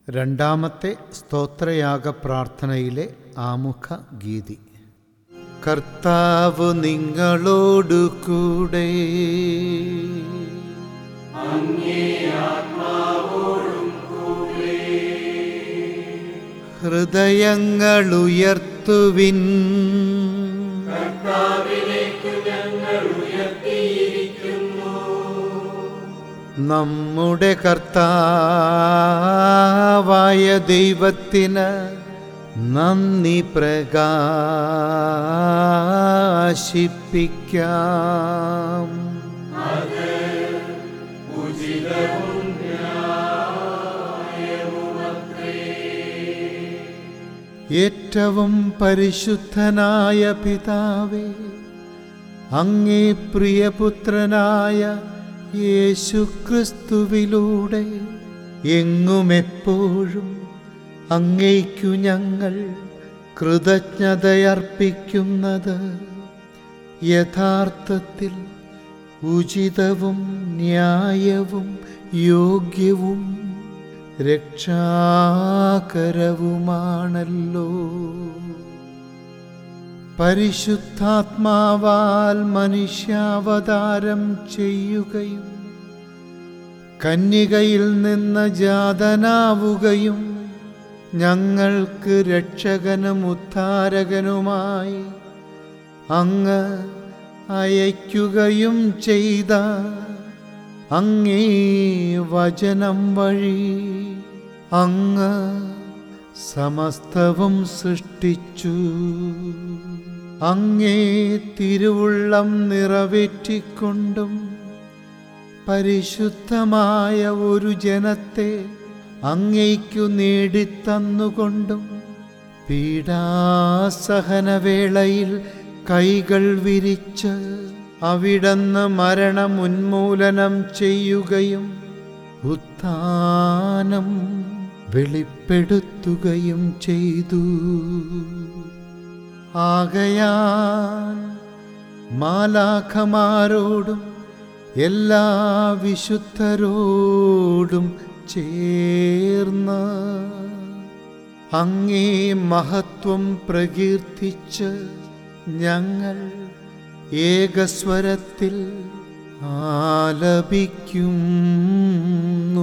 രണ്ടാമത്തെ സ്തോത്രയാഗ പ്രാർത്ഥനയിലെ ആമുഖ ഗീതി കർത്താവ് നിങ്ങളോടു കൂടെ ഹൃദയങ്ങൾ ഉയർത്തുവിൻ നമ്മുടെ കർത്താവായ ദൈവത്തിന് നന്ദി പ്രകാശിപ്പിക്കാം ഏറ്റവും പരിശുദ്ധനായ പിതാവേ അങ്ങേ പ്രിയപുത്രനായ യേശുക്രിസ്തുവിലൂടെ എങ്ങുമെപ്പോഴും അങ്ങേക്കു ഞങ്ങൾ കൃതജ്ഞതയർപ്പിക്കുന്നത് യഥാർത്ഥത്തിൽ ഉചിതവും ന്യായവും യോഗ്യവും രക്ഷാകരവുമാണല്ലോ പരിശുദ്ധാത്മാവാൽ മനുഷ്യാവതാരം ചെയ്യുകയും കന്യകയിൽ നിന്ന് ജാതനാവുകയും ഞങ്ങൾക്ക് രക്ഷകനും ഉദ്ധാരകനുമായി അങ്ങ് അയയ്ക്കുകയും ചെയ്ത അങ്ങേ വചനം വഴി അങ്ങ് സമസ്തവും സൃഷ്ടിച്ചു അങ്ങേ തിരുവുള്ളം നിറവേറ്റിക്കൊണ്ടും പരിശുദ്ധമായ ഒരു ജനത്തെ അങ്ങേക്കു നേടിത്തന്നുകൊണ്ടും പീഡാസഹനവേളയിൽ കൈകൾ വിരിച്ച് അവിടന്ന് മരണം ഉന്മൂലനം ചെയ്യുകയും ഉത്ഥാനം വെളിപ്പെടുത്തുകയും ചെയ്തു ആകയാൽ മാലാഖമാരോടും എല്ലാ വിശുദ്ധരോടും ചേർന്ന് അങ്ങേ മഹത്വം പ്രകീർത്തിച്ച് ഞങ്ങൾ ഏകസ്വരത്തിൽ ആലപിക്കുന്നു